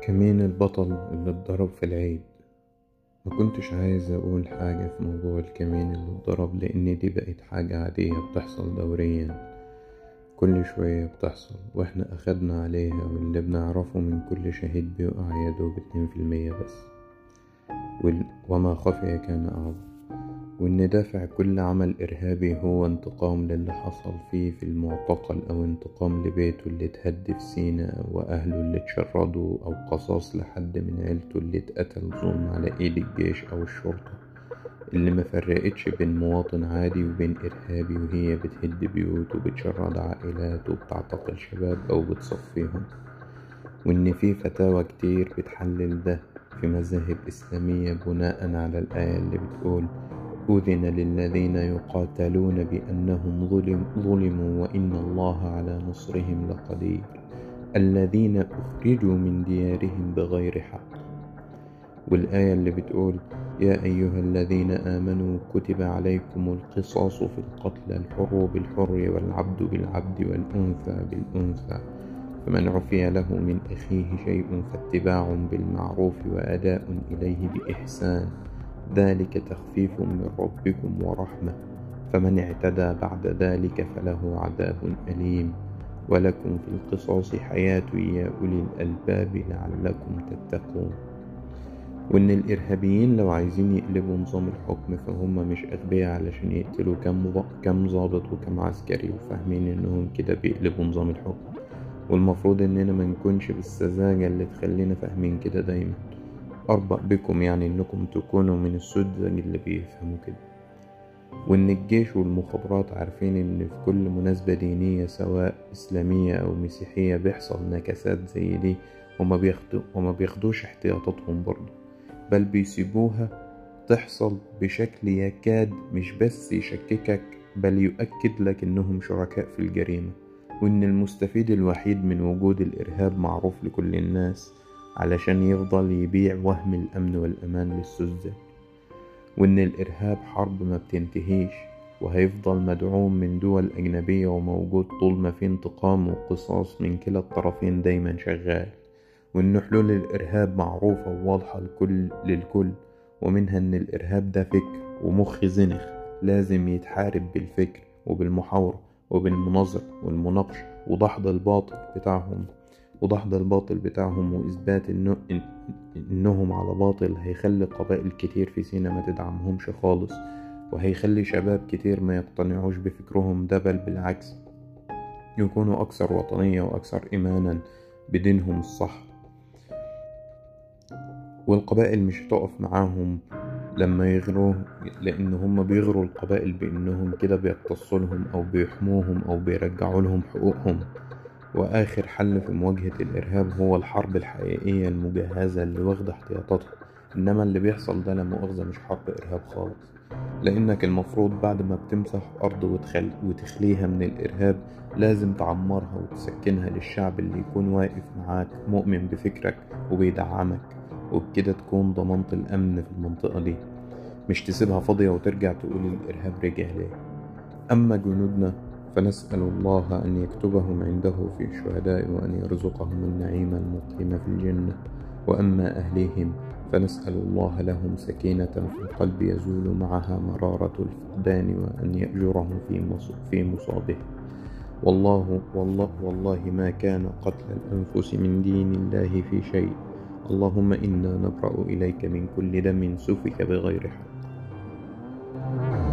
كمين البطل اللي اتضرب في العيد ما كنتش عايز أقول حاجة في موضوع الكمين اللي اتضرب لأن دي بقت حاجة عادية بتحصل دوريا كل شوية بتحصل واحنا أخدنا عليها واللي بنعرفه من كل شهيد بيقع يدوب اتنين في المية بس وما خفي كان أعظم وإن دافع كل عمل إرهابي هو انتقام للي حصل فيه في المعتقل أو انتقام لبيته اللي اتهد في سينا وأهله اللي اتشردوا أو قصاص لحد من عيلته اللي اتقتل ظلم على إيد الجيش أو الشرطة اللي مفرقتش بين مواطن عادي وبين إرهابي وهي بتهد بيوت وبتشرد عائلات وبتعتقل شباب أو بتصفيهم وإن في فتاوى كتير بتحلل ده في مذاهب إسلامية بناء على الآية اللي بتقول أذن للذين يقاتلون بأنهم ظلم ظلموا وإن الله على نصرهم لقدير الذين أخرجوا من ديارهم بغير حق والآية اللي بتقول يا أيها الذين آمنوا كتب عليكم القصاص في القتل الحر بالحر والعبد بالعبد والأنثى بالأنثى فمن عفي له من أخيه شيء فاتباع بالمعروف وأداء إليه بإحسان ذلك تخفيف من ربكم ورحمة فمن اعتدى بعد ذلك فله عذاب أليم ولكم في القصاص حياة يا أولي الألباب لعلكم تتقون وإن الإرهابيين لو عايزين يقلبوا نظام الحكم فهم مش أغبياء علشان يقتلوا كم كم ضابط وكم عسكري وفاهمين إنهم كده بيقلبوا نظام الحكم والمفروض إننا منكونش بالسذاجة اللي تخلينا فاهمين كده دايما أربأ بكم يعني إنكم تكونوا من السذج اللي بيفهموا كده وإن الجيش والمخابرات عارفين إن في كل مناسبة دينية سواء إسلامية أو مسيحية بيحصل نكسات زي دي وما, بياخدو وما بياخدوش احتياطاتهم برضه بل بيسيبوها تحصل بشكل يكاد مش بس يشككك بل يؤكد لك إنهم شركاء في الجريمة وإن المستفيد الوحيد من وجود الإرهاب معروف لكل الناس علشان يفضل يبيع وهم الأمن والأمان للسذج وإن الإرهاب حرب ما بتنتهيش وهيفضل مدعوم من دول أجنبية وموجود طول ما في انتقام وقصاص من كلا الطرفين دايما شغال وإن حلول الإرهاب معروفة وواضحة لكل للكل ومنها إن الإرهاب ده فكر ومخ زنخ لازم يتحارب بالفكر وبالمحاورة وبالمناظرة والمناقشة ودحض الباطل بتاعهم ودحض الباطل بتاعهم وإثبات إنه إنهم على باطل هيخلي قبائل كتير في سينا ما تدعمهمش خالص وهيخلي شباب كتير ما يقتنعوش بفكرهم ده بل بالعكس يكونوا أكثر وطنية وأكثر إيمانا بدينهم الصح والقبائل مش هتقف معاهم لما يغروه لأن هم بيغروا القبائل بأنهم كده بيقتصوا لهم أو بيحموهم أو بيرجعوا لهم حقوقهم وآخر حل في مواجهة الإرهاب هو الحرب الحقيقية المجهزة اللي واخدة احتياطاتها إنما اللي بيحصل ده لا مؤاخذة مش حرب إرهاب خالص لأنك المفروض بعد ما بتمسح أرض وتخل... وتخليها من الإرهاب لازم تعمرها وتسكنها للشعب اللي يكون واقف معاك مؤمن بفكرك وبيدعمك وبكده تكون ضمنت الأمن في المنطقة دي مش تسيبها فاضية وترجع تقول الإرهاب رجع ليه أما جنودنا فنسأل الله أن يكتبهم عنده في الشهداء وأن يرزقهم النعيم المقيم في الجنة وأما أهليهم فنسأل الله لهم سكينة في القلب يزول معها مرارة الفقدان وأن يأجرهم في في مصابه والله والله والله ما كان قتل الأنفس من دين الله في شيء اللهم إنا نبرأ إليك من كل دم سفك بغير حق